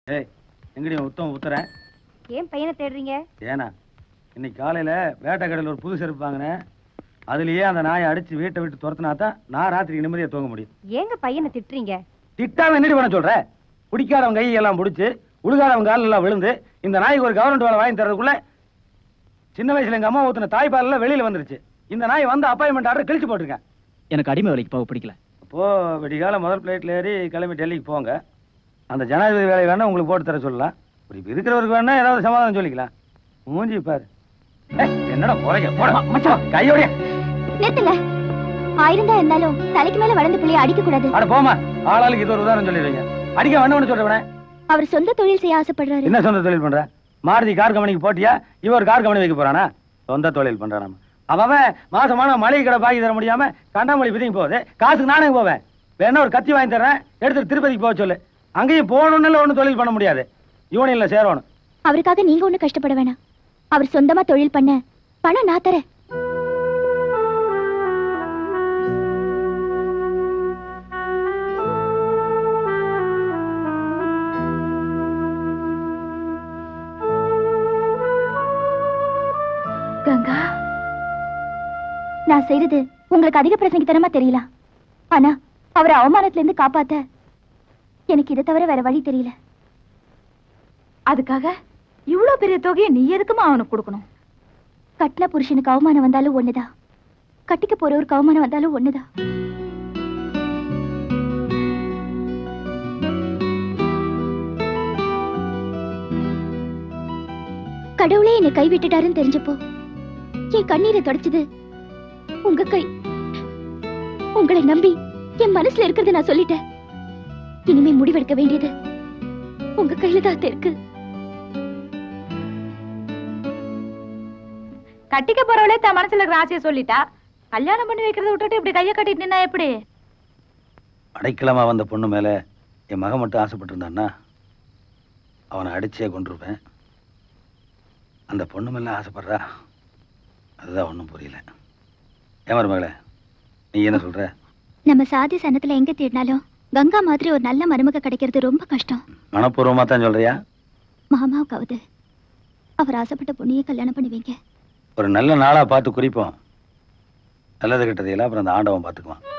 ஏய் எங்கடி உன் உத்தம உத்தரேன் ஏன் பையனை தேடுறீங்க ஏனா இன்னைக்கு காலையில வேட்டைக்கடையில் ஒரு புது செருப்பு வாங்கினேன் அதுலயே அந்த நாயை அடிச்சு வீட்டை விட்டு துரத்துனா தான் நான் ராத்திரிக்கு நிம்மதியா தூங்க முடியும் ஏங்க பையனை திட்டுறீங்க திட்டாம என்னடி பண்ண சொல்ற குடிக்காதவன் கையெல்லாம் பிடிச்சி உழுகாதவன் காலில் எல்லாம் விழுந்து இந்த நாய்க்கு ஒரு கவர்மெண்ட் வேலை வாங்கி தரதுக்குள்ள சின்ன வயசுல எங்க அம்மா ஊத்துன தாய்ப்பால் வெளியில வந்துருச்சு இந்த நாய் வந்து அப்பாயின்மெண்ட் ஆர்டர் கிழிச்சு போட்டிருக்கேன் எனக்கு அடிமை வேலைக்கு போக பிடிக்கல அப்போ விடிகால முதல் பிளேட்ல ஏறி கிளம்பி டெல்லிக்கு போங்க அந்த ஜனாதிபதி வேலை வேணா உங்களுக்கு போட்டு தர சொல்லலாம் இப்படி இருக்கிறவருக்கு வேணா ஏதாவது சமாதானம் சொல்லிக்கலாம் மூஞ்சி பாரு ஏய், என்னடா குறைக்க போட மச்சான் கையோட நிறுத்துங்க ஆயிரம் தான் இருந்தாலும் தலைக்கு மேல வளர்ந்த புள்ளைய அடிக்க கூடாது அட போமா ஆளாளுக்கு இது ஒரு உதாரணம் சொல்லிடுறீங்க அடிக்க வேணும்னு சொல்றவனே அவர் சொந்த தொழில் செய்ய ஆசைப்படுறாரு என்ன சொந்த தொழில் பண்ற மாருதி கார் கம்பெனிக்கு போட்டியா இவர் கார் கம்பெனி வைக்க போறானா சொந்த தொழில் பண்றான் நம்ம அவன் மாசமான மளிகை கடை பாக்கி தர முடியாம கண்டாமொழி பிதிங்க போகுது காசுக்கு நானே போவேன் வேணா ஒரு கத்தி வாங்கி தர்றேன் எடுத்து திருப்பதிக்கு போக சொல்லு அங்கேயும் போகணும்னு ஒன்றும் தொழில் பண்ண முடியாது யூனியன்ல சேரணும் அவருக்காக நீங்க ஒண்ணும் கஷ்டப்பட வேணாம் அவர் சொந்தமா தொழில் பண்ண பணம் நான் தரேன் கங்கா நான் செய்யறது உங்களுக்கு அதிக பிரசங்கித்தனமா தெரியல ஆனா அவரை அவமானத்துல இருந்து காப்பாத்த எனக்கு இதை தவிர வேற வழி தெரியல அதுக்காக இவ்ளோ பெரிய தொகையை நீ எதுக்குமா அவனுக்கு கொடுக்கணும் கட்டின புருஷனுக்கு அவமானம் வந்தாலும் ஒண்ணுதான் கட்டிக்க போறவருக்கு அவமானம் வந்தாலும் ஒண்ணுதான் கடவுளே என்னை கைவிட்டுட்டாருன்னு தெரிஞ்சப்போ என் கண்ணீரை தொடச்சது உங்க கை உங்களை நம்பி என் மனசுல இருக்கிறத நான் சொல்லிட்டேன் இனிமே முடிவெடுக்க வேண்டியது உங்க கையில தான் இருக்கு கட்டிக்க போறவளே தன் மனசுல இருக்கிற ஆசையை சொல்லிட்டா கல்யாணம் பண்ணி வைக்கிறத விட்டுட்டு இப்படி கையை கட்டிட்டு நின்னா எப்படி அடைக்கலமா வந்த பொண்ணு மேல என் மகன் மட்டும் ஆசைப்பட்டிருந்தான்னா அவனை அடிச்சே கொண்டிருப்பேன் அந்த பொண்ணு மேல ஆசைப்படுறா அதுதான் ஒன்றும் புரியல ஏமாறு மகளே நீ என்ன சொல்ற நம்ம சாதி சனத்துல எங்க தேடினாலும் கங்கா மாதிரி ஒரு நல்ல மருமக கிடைக்கிறது ரொம்ப கஷ்டம் மனப்பூர்வமா தான் சொல்றியா மாமாவுக்காவது அவர் ஆசைப்பட்ட பொண்ணையே கல்யாணம் பண்ணி வைங்க ஒரு நல்ல நாளா பார்த்து குறிப்போம் நல்லது கெட்டதையெல்லாம் அப்புறம் அந்த ஆண்டவன் பார்த்துக்குவான்